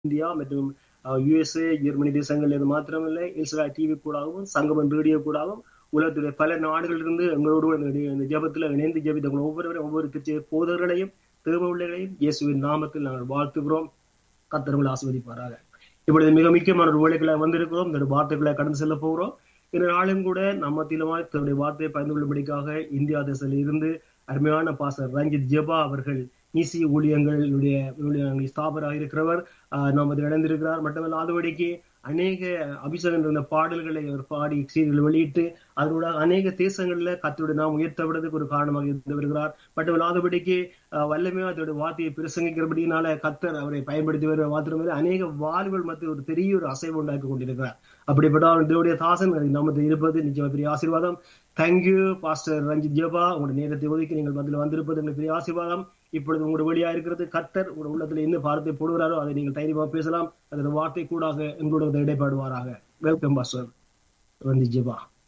India மற்றும் USA Germany தேசங்கள் இது மாத்திரமில்லை இஸ்ரேல் டிவி கூடாகவும் சங்கமன் ரேடியோ கூடாகவும் உலகத்துடைய பல நாடுகளிலிருந்து எங்களோடு இந்த ஜபத்தில் இணைந்து ஜபித்த ஒவ்வொருவரும் ஒவ்வொரு திருச்சி போதர்களையும் தேவ உள்ளங்களையும் இயேசுவின் நாமத்தில் நாங்கள் வாழ்த்துகிறோம் கத்தர்கள் ஆஸ்வதிப்பாராக இப்பொழுது மிக முக்கியமான ஒரு வேலைகளை வந்திருக்கிறோம் இந்த வார்த்தைகளை கடந்து செல்ல போகிறோம் இந்த நாளும் கூட நம்ம தீலமாய் தன்னுடைய வார்த்தையை பயந்து கொள்ளும்படிக்காக இந்தியா தேசத்தில் இருந்து அருமையான பாசர் ரஞ்சித் ஜெபா அவர்கள் இசி ஊழியங்களுடைய ஸ்தாபராக இருக்கிறவர் நமது இழந்திருக்கிறார் மட்டுமல்ல அதுபடிக்கு அநேக அபிஷேகம் இருந்த பாடல்களை அவர் பாடி சீர்கள் வெளியிட்டு அதனோட அநேக தேசங்கள்ல கத்தோடு நாம் உயர்த்தப்படுறதுக்கு ஒரு காரணமாக இருந்து வருகிறார் மட்டுமல்ல அதுபடிக்கு வல்லமையா அதோட வார்த்தையை பிரசங்கிக்கிறபடினால கத்தர் அவரை பயன்படுத்தி வருகிற மாத்திரமே அநேக வாழ்வுகள் மத்திய ஒரு பெரிய ஒரு அசைவு உண்டாக்கி கொண்டிருக்கிறார் அப்படிப்பட்ட தேவடைய தாசன் நமது இருப்பது நிச்சயமா பெரிய ஆசீர்வாதம் தேங்க்யூ பாஸ்டர் ரஞ்சித் ஜபா உங்களுடைய நேரத்தை ஒதுக்கி நீங்கள் பதில் வந்திருப்பது எங்களுக்கு பெரிய ஆசீர்வாதம் இப்பொழுது உங்களுடைய வழியா இருக்கிறது கத்தர் உங்களுடைய உள்ளத்துல என்ன வார்த்தை போடுகிறாரோ அதை நீங்கள் தைரியமா பேசலாம் அதோட வார்த்தை கூடாக எங்களோட இடைப்பாடுவாராக வெல்கம் பாஸ்டர் ரஞ்சித் ஜபா